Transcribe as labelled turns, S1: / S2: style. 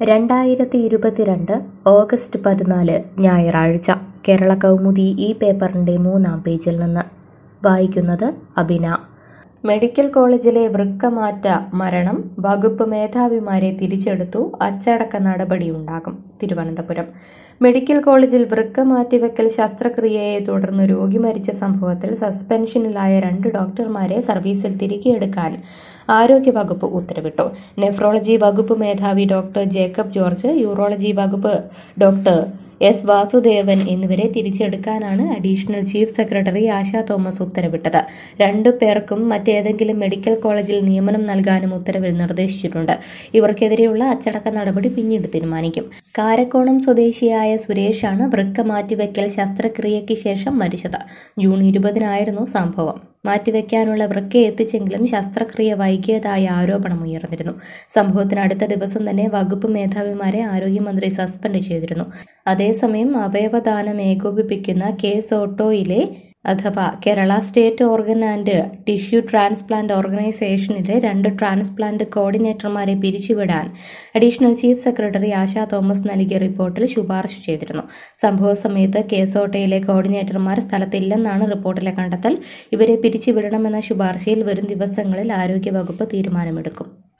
S1: രണ്ടായിരത്തി ഇരുപത്തിരണ്ട് ഓഗസ്റ്റ് പതിനാല് ഞായറാഴ്ച കേരള കൗമുദി ഈ പേപ്പറിൻ്റെ മൂന്നാം പേജിൽ നിന്ന് വായിക്കുന്നത് അബിന മെഡിക്കൽ കോളേജിലെ വൃക്കമാറ്റ മരണം വകുപ്പ് മേധാവിമാരെ തിരിച്ചെടുത്തു അച്ചടക്ക നടപടിയുണ്ടാകും തിരുവനന്തപുരം മെഡിക്കൽ കോളേജിൽ വൃക്ക മാറ്റിവെക്കൽ ശസ്ത്രക്രിയയെ തുടർന്ന് രോഗി മരിച്ച സംഭവത്തിൽ സസ്പെൻഷനിലായ രണ്ട് ഡോക്ടർമാരെ സർവീസിൽ തിരികെ എടുക്കാൻ ആരോഗ്യവകുപ്പ് ഉത്തരവിട്ടു നെഫ്രോളജി വകുപ്പ് മേധാവി ഡോക്ടർ ജേക്കബ് ജോർജ് യൂറോളജി വകുപ്പ് ഡോക്ടർ എസ് വാസുദേവൻ എന്നിവരെ തിരിച്ചെടുക്കാനാണ് additional chief secretary Asha Thomas ഉത്തരവിട്ടത് രണ്ടു പേർക്കും മറ്റേതെങ്കിലും മെഡിക്കൽ കോളേജിൽ നിയമനം നൽകാനും ഉത്തരവിൽ നിർദ്ദേശിച്ചിട്ടുണ്ട് ഇവർക്കെതിരെയുള്ള അച്ചടക്ക നടപടി പിന്നീട് തീരുമാനിക്കും കാരക്കോണം സ്വദേശിയായ സുരേഷാണ് വൃക്ക മാറ്റിവെക്കൽ ശസ്ത്രക്രിയയ്ക്ക് ശേഷം മരിച്ചത് ജൂൺ ഇരുപതിനായിരുന്നു സംഭവം മാറ്റിവെക്കാനുള്ള വൃക്ക എത്തിച്ചെങ്കിലും ശസ്ത്രക്രിയ വൈകിയതായ ആരോപണമുയർന്നിരുന്നു സംഭവത്തിന് അടുത്ത ദിവസം തന്നെ വകുപ്പ് മേധാവിമാരെ ആരോഗ്യമന്ത്രി സസ്പെൻഡ് ചെയ്തിരുന്നു അതേസമയം അവയവദാനം ഏകോപിപ്പിക്കുന്ന കേസ് ഓട്ടോയിലെ അഥവാ Kerala state organ and tissue transplant ഓർഗനൈസേഷനിലെ രണ്ട് ട്രാൻസ്പ്ലാന്റ് കോർഡിനേറ്റർമാരെ പിരിച്ചുവിടാൻ additional chief secretary Asha Thomas നൽകിയ റിപ്പോർട്ടിൽ ശുപാർശ ചെയ്തിരുന്നു സംഭവ സമയത്ത് കേസോട്ടയിലെ കോർഡിനേറ്റർമാർ സ്ഥലത്തില്ലെന്നാണ് റിപ്പോർട്ടിലെ കണ്ടെത്തൽ ഇവരെ പിരിച്ചുവിടണമെന്ന ശുപാർശയിൽ വരും ദിവസങ്ങളിൽ ആരോഗ്യവകുപ്പ് തീരുമാനമെടുക്കും